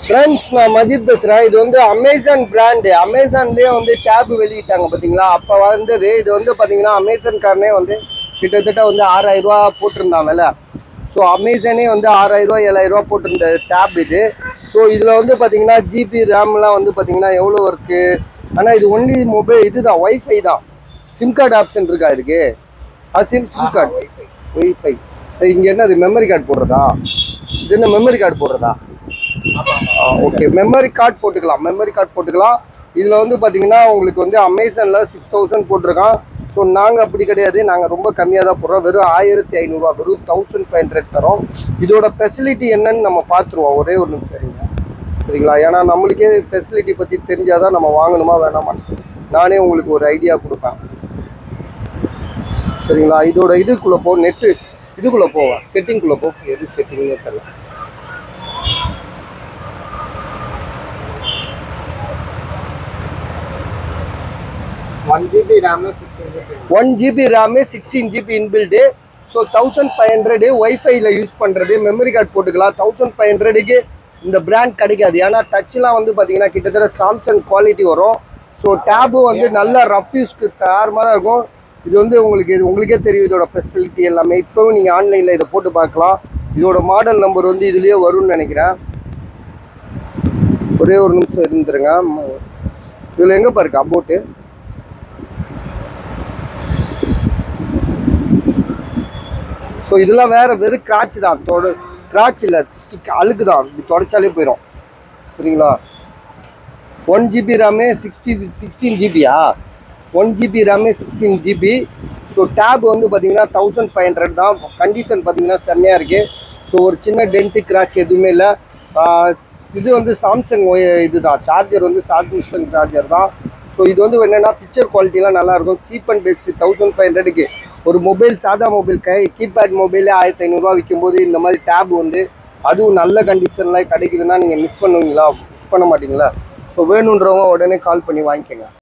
friends நான் மஜித் பேசுகிறேன் இது வந்து அமேசான் பிராண்டு அமேசான்லேயே வந்து டேப் வெளியிட்டாங்க பார்த்தீங்களா அப்போ வந்தது இது வந்து பார்த்தீங்கன்னா அமேசான்காரனே வந்து கிட்டத்தட்ட வந்து ஆறாயிரம் ரூபா போட்டிருந்தான் விலை ஸோ அமேசானே வந்து ஆறாயிரம் ரூபா ஏழாயிரம் ரூபா போட்டிருந்த டேப் இது ஸோ இதில் வந்து பார்த்தீங்கன்னா ஜிபி ரேம்லாம் வந்து பார்த்தீங்கன்னா எவ்வளோ இருக்கு ஆனால் இது ஒன்லி மொபைல் இதுதான் ஒய்ஃபை தான் சிம் கார்டு ஆப்ஷன் இருக்கா இதுக்கு ஆ சிம் சிம் கார்டு ஒய்ஃபை இங்கே என்ன இது மெமரி கார்டு போடுறதா இது என்ன மெமரி கார்டு போடுறதா ஓகே மெமரி கார்டு போட்டுக்கலாம் மெமரி கார்டு போட்டுக்கலாம் இதில் வந்து பார்த்தீங்கன்னா உங்களுக்கு வந்து அமேசானில் சிக்ஸ் தௌசண்ட் போட்டிருக்கான் ஸோ நாங்கள் அப்படி கிடையாது நாங்கள் ரொம்ப கம்மியாக தான் போடுறோம் வெறும் ஆயிரத்தி ஐநூறுரூவா வெறும் தௌசண்ட் ஃபைவ் ஹண்ட்ரட் தரோம் இதோட ஃபெசிலிட்டி என்னன்னு நம்ம பார்த்துருவோம் ஒரே ஒரு நிமிஷம் சரிங்க சரிங்களா ஏன்னா நம்மளுக்கே ஃபெசிலிட்டி பற்றி தெரிஞ்சால் தான் நம்ம வாங்கணுமா வேணாமான்னு நானே உங்களுக்கு ஒரு ஐடியா கொடுப்பேன் சரிங்களா இதோட இதுக்குள்ளே போ நெட்டு இதுக்குள்ளே போவேன் செட்டிங்குள்ளே போ எது செட்டிங்னே தெரியல ஒன் ஜிபி ரேம்ல six hundred one GB RAM sixteen GB inbuilt so thousand five hundred ஒய்ஃபைல யூஸ் பண்ணுறது மெமரி கார்டு போட்டுக்கலாம் தௌசண்ட் ஃபைவ் ஹண்ட்ரடுக்கு இந்த பிராண்ட் கிடைக்காது ஏன்னா டச்லாம் வந்து பார்த்தீங்கன்னா கிட்டத்தட்ட சாம்சங் குவாலிட்டி வரும் ஸோ டேபும் வந்து நல்ல ரஃப் யூஸ்க்கு தாறுமாறாக இருக்கும் இது வந்து உங்களுக்கு இது உங்களுக்கே தெரியும் இதோட ஃபெசிலிட்டி எல்லாமே இப்போவும் நீங்கள் ஆன்லைனில் இதை போட்டு பார்க்கலாம் இதோட மாடல் நம்பர் வந்து இதுலேயே வரும்னு நினைக்கிறேன் ஒரே ஒரு நிமிஷம் இருந்துருங்க இதில் எங்கே பாருக்கு அபோட்டு ஸோ இதெல்லாம் வேற வெறும் கிராச் தான் தொட கிராச் இல்லை ஸ்டிக் அழுக்கு தான் இப்படி தொடச்சாலே போயிடும் சரிங்களா ஒன் ஜிபி ரேமே சிக்ஸ்டி சிக்ஸ்டீன் ஜிபியா ஒன் ஜிபி ரேமே சிக்ஸ்டீன் ஜிபி ஸோ டேப் வந்து பார்த்தீங்கன்னா தௌசண்ட் ஃபைவ் ஹண்ட்ரட் தான் கண்டிஷன் பார்த்தீங்கன்னா செம்மையாக இருக்குது ஸோ ஒரு சின்ன டென்ட்டு கிராச் எதுவுமே இல்லை இது வந்து சாம்சங் இதுதான் சார்ஜர் வந்து சாம்சங் சார்ஜர் தான் ஸோ இது வந்து என்னென்னா பிக்சர் குவாலிட்டிலாம் நல்லாயிருக்கும் cheap and best thousand five ஹண்ட்ரடுக்கு ஒரு மொபைல் சாதா மொபைல் கை கீபேட் மொபைலே ஆயிரத்தி ஐநூறுரூவா விற்கும்போது இந்த மாதிரி டேப் வந்து அதுவும் நல்ல கண்டிஷனில் கிடைக்குதுன்னா நீங்கள் மிஸ் பண்ணுவீங்களா மிஸ் பண்ண மாட்டீங்களா ஸோ வேணுன்றவங்க உடனே கால் பண்ணி வாங்கிக்கோங்க